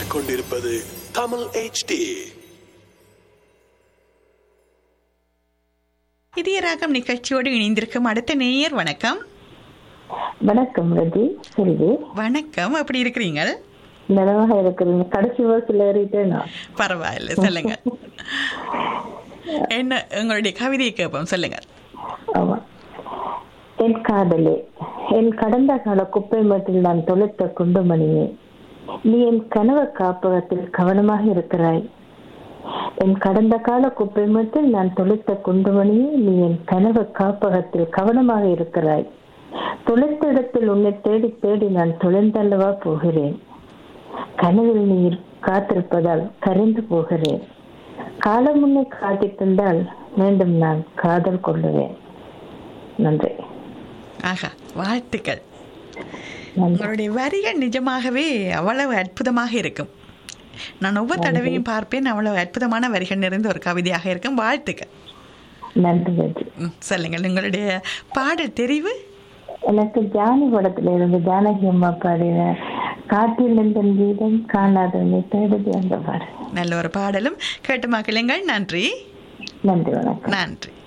கேட்டுக்கொண்டிருப்பது தமிழ் HD இதய ராகம் நிகழ்ச்சியோடு இணைந்திருக்கும் அடுத்த நேயர் வணக்கம் வணக்கம் ரஜி செல்வி வணக்கம் எப்படி இருக்கிறீங்க நலமாக இருக்கிறீங்க கடைசி வருஷத்துல ஏறிட்டேனா பரவாயில்ல சொல்லுங்க என்ன உங்களுடைய கவிதையை கேட்போம் சொல்லுங்க ஆமா என் காதலே என் கடந்த கால குப்பை மட்டில் நான் தொலைத்த குண்டுமணியே நீ என் கனவு காப்பகத்தில் கவனமாக இருக்கிறாய் என் கடந்த கால குப்பை மட்டில் நான் தொலைத்த குண்டுமணியே நீ என் கனவு காப்பகத்தில் கவனமாக இருக்கிறாய் தொலைத்த இடத்தில் உன்னை தேடி தேடி நான் தொலைந்தல்லவா போகிறேன் கனவில் நீ காத்திருப்பதால் கரைந்து போகிறேன் காலம் முன்னே காத்திருந்தால் மீண்டும் நான் காதல் கொள்ளுவேன் நன்றி ஆஹா வாழ்த்துக்கள் நன்றி உங்களுடைய வரிகள் நிஜமாகவே அவ்வளவு அற்புதமாக இருக்கும் நான் ஒவ்வொரு தடவையும் பார்ப்பேன் அவ்வளவு அற்புதமான வரிகள் நிறைந்த ஒரு கவிதையாக இருக்கும் வாழ்த்துக்கள் நன்றி நன்றி ம், சொல்லுங்கள் உங்களுடைய பாடல் தெரிவு எனக்கு ஜானி படத்துல இருந்து ஜானகி அம்மா பாடின காற்றில் இருந்தன் கீதம் காணாதவனை தேடுது அந்த பாடு நல்ல ஒரு பாடலும் கேட்டு மக்களுங்கள் நன்றி நன்றி வணக்கம் நன்றி